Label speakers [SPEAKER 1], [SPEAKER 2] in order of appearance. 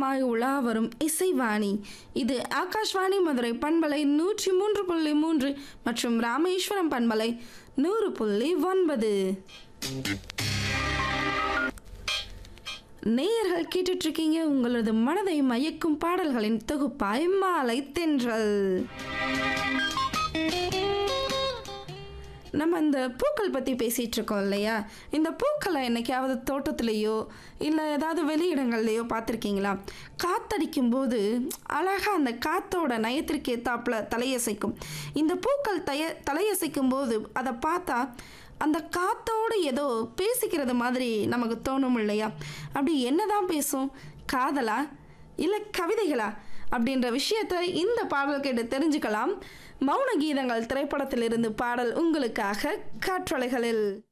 [SPEAKER 1] ராகமாய் உலா வரும் இசைவாணி இது ஆகாஷ்வாணி மதுரை பண்பலை நூற்றி மூன்று புள்ளி மூன்று மற்றும் ராமேஸ்வரம் பண்பலை நூறு புள்ளி ஒன்பது நேயர்கள் கேட்டுட்டு இருக்கீங்க உங்களது மனதை மயக்கும் பாடல்களின் தொகுப்பாய் மாலை தென்றல் நம்ம இந்த பூக்கள் பற்றி பேசிகிட்டு இருக்கோம் இல்லையா இந்த பூக்களை என்னைக்காவது தோட்டத்துலேயோ இல்லை ஏதாவது வெளியிடங்கள்லையோ பார்த்துருக்கீங்களா காத்தடிக்கும் போது அழகாக அந்த காத்தோட நயத்திற்கு ஏத்தாப்புல தலையசைக்கும் இந்த பூக்கள் தய தலையசைக்கும் போது அதை பார்த்தா அந்த காத்தோடு ஏதோ பேசிக்கிறது மாதிரி நமக்கு தோணும் இல்லையா அப்படி என்னதான் பேசும் காதலா இல்லை கவிதைகளா அப்படின்ற விஷயத்தை இந்த பாடல் கேட்டு தெரிஞ்சுக்கலாம் மௌன கீதங்கள் திரைப்படத்திலிருந்து பாடல் உங்களுக்காக காற்றலைகளில்